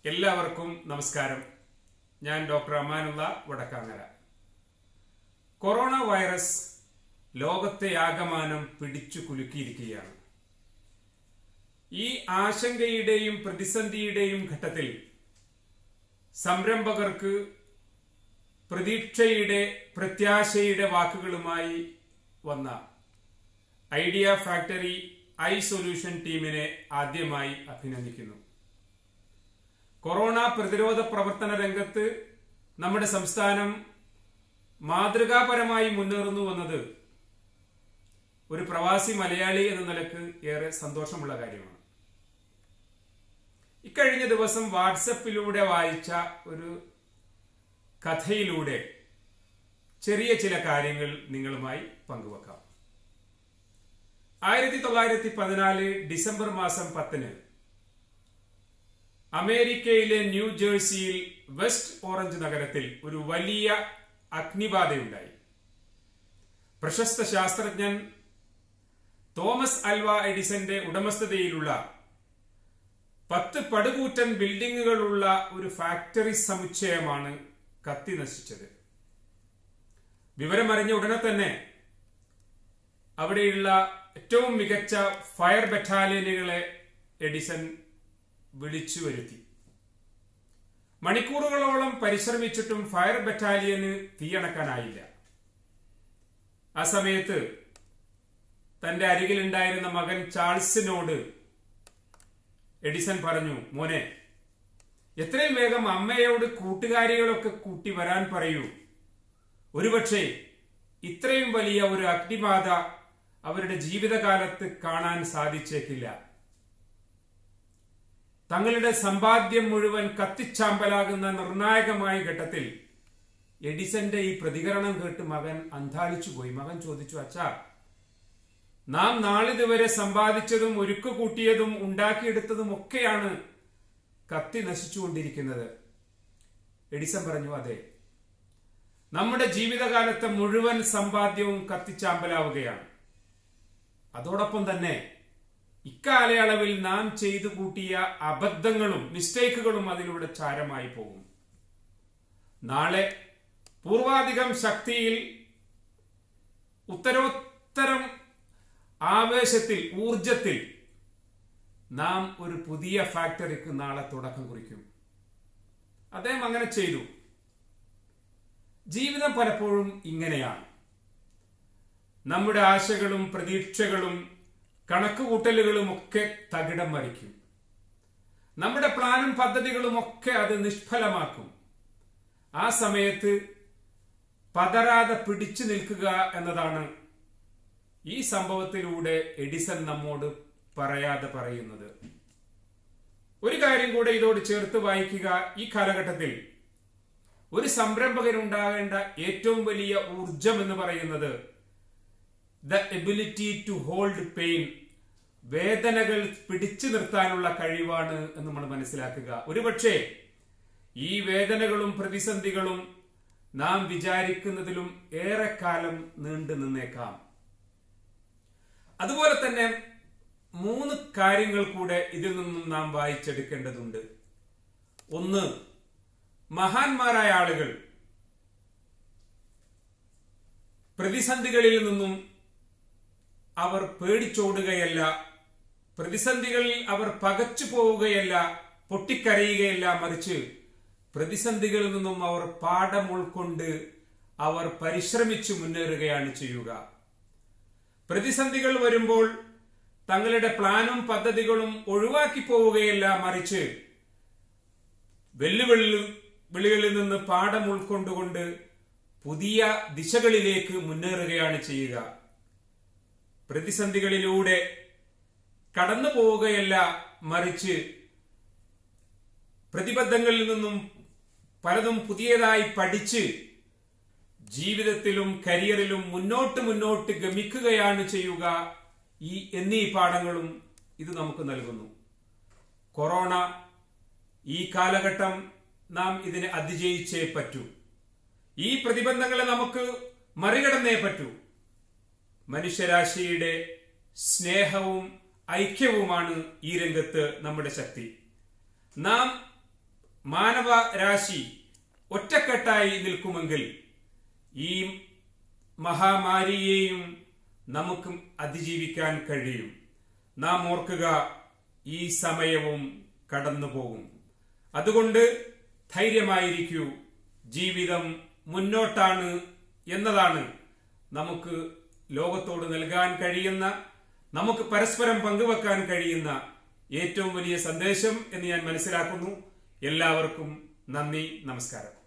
എല്ലാവർക്കും നമസ്കാരം ഞാൻ doctor Amanulla Vadakkangara corona virus ലോകത്തെ ആകമാനം പിടിച്ചു കുലുക്കിയിരിക്കുകയാണ് ഈ ആശങ്കയുടെയും പ്രതിസന്ധിയുടെയും ഘട്ടത്തിൽ സംരംഭകർക്ക് പ്രതീക്ഷയുടെ പ്രത്യാശയുടെ വാക്കുകളുമായി വന്ന ഐഡിയ ഫാക്ടറി ഐ സൊല്യൂഷൻ ടീമിനെ ആദ്യമായി അഭിനന്ദിക്കുന്നു കൊറോണ പ്രതിരോധ പ്രവർത്തന രംഗത്ത് നമ്മുടെ സംസ്ഥാനം മാതൃകാപരമായി മുന്നേറുന്നു എന്നത് ഒരു പ്രവാസി മലയാളി എന്ന നിലക്ക് ഏറെ സന്തോഷമുള്ള കാര്യമാണ് ഇക്കഴിഞ്ഞ ദിവസം വാട്സപ്പിലൂടെ വായിച്ച ഒരു കഥയിലൂടെ ചെറിയ ചില കാര്യങ്ങൾ നിങ്ങളുമായി പങ്കുവെക്കാം ആയിരത്തി തൊള്ളായിരത്തി പതിനാല് ഡിസംബർ മാസം പത്തിന് അമേരിക്കയിലെ ന്യൂ ജേഴ്സിയിൽ വെസ്റ്റ് ഓറഞ്ച് നഗരത്തിൽ ഒരു വലിയ അഗ്നിബാധയുണ്ടായി പ്രശസ്ത ശാസ്ത്രജ്ഞൻ തോമസ് അൽവ എഡിസന്റെ ഉടമസ്ഥതയിലുള്ള പത്ത് പടുകൂറ്റൻ ബിൽഡിങ്ങുകളുള്ള ഒരു ഫാക്ടറി സമുച്ചയമാണ് കത്തി നശിച്ചത് വിവരമറിഞ്ഞ ഉടനെ തന്നെ അവിടെയുള്ള ഏറ്റവും മികച്ച ഫയർ ബറ്റാലിയനുകളെ എഡിസൺ വിളിച്ചു വരുത്തി മണിക്കൂറുകളോളം പരിശ്രമിച്ചിട്ടും ഫയർ ബറ്റാലിയന് തീയണക്കാനായില്ല ആ സമയത്ത് തന്റെ അരികിലുണ്ടായിരുന്ന മകൻ ചാൾസിനോട് എഡിസൺ പറഞ്ഞു മോനെ എത്രയും വേഗം അമ്മയോട് കൂട്ടുകാരികളൊക്കെ കൂട്ടി വരാൻ പറയൂ ഒരുപക്ഷെ ഇത്രയും വലിയ ഒരു അഗ്നിബാധ അവരുടെ ജീവിതകാലത്ത് കാണാൻ സാധിച്ചേക്കില്ല തങ്ങളുടെ സമ്പാദ്യം മുഴുവൻ കത്തിച്ചാമ്പലാകുന്ന നിർണായകമായ ഘട്ടത്തിൽ എഡിസന്റെ ഈ പ്രതികരണം കേട്ട് മകൻ അന്താളിച്ചു പോയി മകൻ ചോദിച്ചു അച്ഛാ നാം നാളിതുവരെ സമ്പാദിച്ചതും ഒരുക്കു കൂട്ടിയതും ഉണ്ടാക്കിയെടുത്തതും ഒക്കെയാണ് കത്തി നശിച്ചുകൊണ്ടിരിക്കുന്നത് എഡിസൺ പറഞ്ഞു അതെ നമ്മുടെ ജീവിതകാലത്തെ മുഴുവൻ സമ്പാദ്യവും കത്തിച്ചാമ്പലാവുകയാണ് അതോടൊപ്പം തന്നെ ഇക്കാലയളവിൽ നാം ചെയ്തു കൂട്ടിയ അബദ്ധങ്ങളും മിസ്റ്റേക്കുകളും അതിലൂടെ ചാരമായി പോകും നാളെ പൂർവാധികം ശക്തിയിൽ ഉത്തരോത്തരം ആവേശത്തിൽ ഊർജത്തിൽ നാം ഒരു പുതിയ ഫാക്ടറിക്ക് നാളെ തുടക്കം കുറിക്കും അദ്ദേഹം അങ്ങനെ ചെയ്തു ജീവിതം പലപ്പോഴും ഇങ്ങനെയാണ് നമ്മുടെ ആശകളും പ്രതീക്ഷകളും കണക്കുകൂട്ടലുകളും ഒക്കെ തകിടം മറിക്കും നമ്മുടെ പ്ലാനും പദ്ധതികളും ഒക്കെ അത് നിഷ്ഫലമാക്കും ആ സമയത്ത് പതരാതെ പിടിച്ചു നിൽക്കുക എന്നതാണ് ഈ സംഭവത്തിലൂടെ എഡിസൺ നമ്മോട് പറയാതെ പറയുന്നത് ഒരു കാര്യം കൂടെ ഇതോട് ചേർത്ത് വായിക്കുക ഈ കാലഘട്ടത്തിൽ ഒരു സംരംഭകനുണ്ടാകേണ്ട ഏറ്റവും വലിയ ഊർജം എന്ന് പറയുന്നത് the ability to hold pain വേദനകൾ പിടിച്ചു നിർത്താനുള്ള കഴിവാണ് എന്ന് നമ്മൾ മനസ്സിലാക്കുക ഒരുപക്ഷെ ഈ വേദനകളും പ്രതിസന്ധികളും നാം വിചാരിക്കുന്നതിലും ഏറെക്കാലം നീണ്ടു നിന്നേക്കാം അതുപോലെ തന്നെ മൂന്ന് കാര്യങ്ങൾ കൂടെ ഇതിൽ നിന്നും നാം വായിച്ചെടുക്കേണ്ടതുണ്ട് ഒന്ന് മഹാന്മാരായ ആളുകൾ പ്രതിസന്ധികളിൽ നിന്നും അവർ പേടിച്ചോടുകയല്ല പ്രതിസന്ധികളിൽ അവർ പകച്ചു പോവുകയല്ല പൊട്ടിക്കരയുകയല്ല മറിച്ച് പ്രതിസന്ധികളിൽ നിന്നും അവർ പാഠം ഉൾക്കൊണ്ട് അവർ പരിശ്രമിച്ചു മുന്നേറുകയാണ് ചെയ്യുക പ്രതിസന്ധികൾ വരുമ്പോൾ തങ്ങളുടെ പ്ലാനും പദ്ധതികളും ഒഴിവാക്കി പോവുകയല്ല മറിച്ച് വെല്ലുവിളി വിളികളിൽ നിന്ന് പാഠം ഉൾക്കൊണ്ടുകൊണ്ട് പുതിയ ദിശകളിലേക്ക് മുന്നേറുകയാണ് ചെയ്യുക പ്രതിസന്ധികളിലൂടെ കടന്നു പോവുകയല്ല മറിച്ച് പ്രതിബദ്ധങ്ങളിൽ നിന്നും പലതും പുതിയതായി പഠിച്ച് ജീവിതത്തിലും കരിയറിലും മുന്നോട്ട് മുന്നോട്ട് ഗമിക്കുകയാണ് ചെയ്യുക ഈ എന്നീ പാഠങ്ങളും ഇത് നമുക്ക് നൽകുന്നു കൊറോണ ഈ കാലഘട്ടം നാം ഇതിനെ അതിജയിച്ചേ പറ്റൂ ഈ പ്രതിബന്ധങ്ങളെ നമുക്ക് മറികടന്നേ പറ്റൂ മനുഷ്യരാശിയുടെ സ്നേഹവും ഐക്യവുമാണ് ഈ രംഗത്ത് നമ്മുടെ ശക്തി നാം മാനവരാശി ഒറ്റക്കെട്ടായി നിൽക്കുമെങ്കിൽ ഈ മഹാമാരിയെയും നമുക്ക് അതിജീവിക്കാൻ കഴിയും നാം ഓർക്കുക ഈ സമയവും കടന്നു പോകും അതുകൊണ്ട് ധൈര്യമായിരിക്കൂ ജീവിതം മുന്നോട്ടാണ് എന്നതാണ് നമുക്ക് ലോകത്തോട് നൽകാൻ കഴിയുന്ന നമുക്ക് പരസ്പരം പങ്കുവെക്കാൻ കഴിയുന്ന ഏറ്റവും വലിയ സന്ദേശം എന്ന് ഞാൻ മനസ്സിലാക്കുന്നു എല്ലാവർക്കും നന്ദി നമസ്കാരം